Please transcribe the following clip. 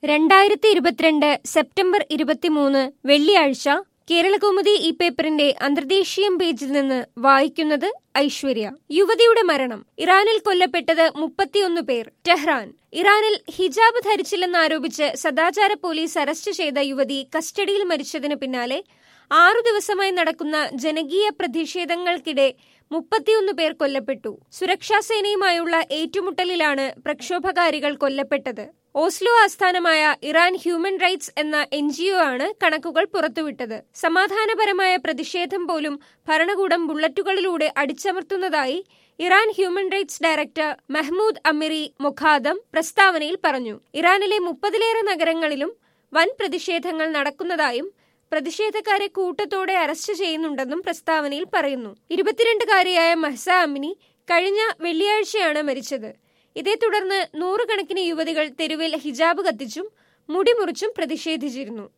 രണ്ടായിരത്തി ഇരുപത്തിരണ്ട് സെപ്റ്റംബർ ഇരുപത്തിമൂന്ന് വെള്ളിയാഴ്ച കേരളകൗമുദി ഈ പേപ്പറിന്റെ അന്തർദേശീയം പേജിൽ നിന്ന് വായിക്കുന്നത് ഐശ്വര്യ യുവതിയുടെ മരണം ഇറാനിൽ കൊല്ലപ്പെട്ടത് മുപ്പത്തിയൊന്ന് പേർ ടെഹ്റാൻ ഇറാനിൽ ഹിജാബ് ധരിച്ചില്ലെന്നാരോപിച്ച് സദാചാര പോലീസ് അറസ്റ്റ് ചെയ്ത യുവതി കസ്റ്റഡിയിൽ മരിച്ചതിന് പിന്നാലെ ആറു ദിവസമായി നടക്കുന്ന ജനകീയ പ്രതിഷേധങ്ങൾക്കിടെ മുപ്പത്തിയൊന്ന് പേർ കൊല്ലപ്പെട്ടു സുരക്ഷാ സേനയുമായുള്ള ഏറ്റുമുട്ടലിലാണ് പ്രക്ഷോഭകാരികൾ കൊല്ലപ്പെട്ടത് ഓസ്ലോ ആസ്ഥാനമായ ഇറാൻ ഹ്യൂമൻ റൈറ്റ്സ് എന്ന എൻ ആണ് കണക്കുകൾ പുറത്തുവിട്ടത് സമാധാനപരമായ പ്രതിഷേധം പോലും ഭരണകൂടം ബുള്ളറ്റുകളിലൂടെ അടിച്ചമർത്തുന്നതായി Iran human rights director Mahmood Amiry Moghaddam പ്രസ്താവനയിൽ പറഞ്ഞു ഇറാനിലെ മുപ്പതിലേറെ നഗരങ്ങളിലും വൻ പ്രതിഷേധങ്ങൾ നടക്കുന്നതായും പ്രതിഷേധക്കാരെ കൂട്ടത്തോടെ അറസ്റ്റ് ചെയ്യുന്നുണ്ടെന്നും പ്രസ്താവനയിൽ പറയുന്നു ഇരുപത്തിരണ്ടുകാരിയായ മഹ്സ അമിനി കഴിഞ്ഞ വെള്ളിയാഴ്ചയാണ് മരിച്ചത് ഇതേ തുടർന്ന് നൂറുകണക്കിന് യുവതികൾ തെരുവിൽ ഹിജാബ് കത്തിച്ചും മുടി മുറിച്ചും പ്രതിഷേധിച്ചിരുന്നു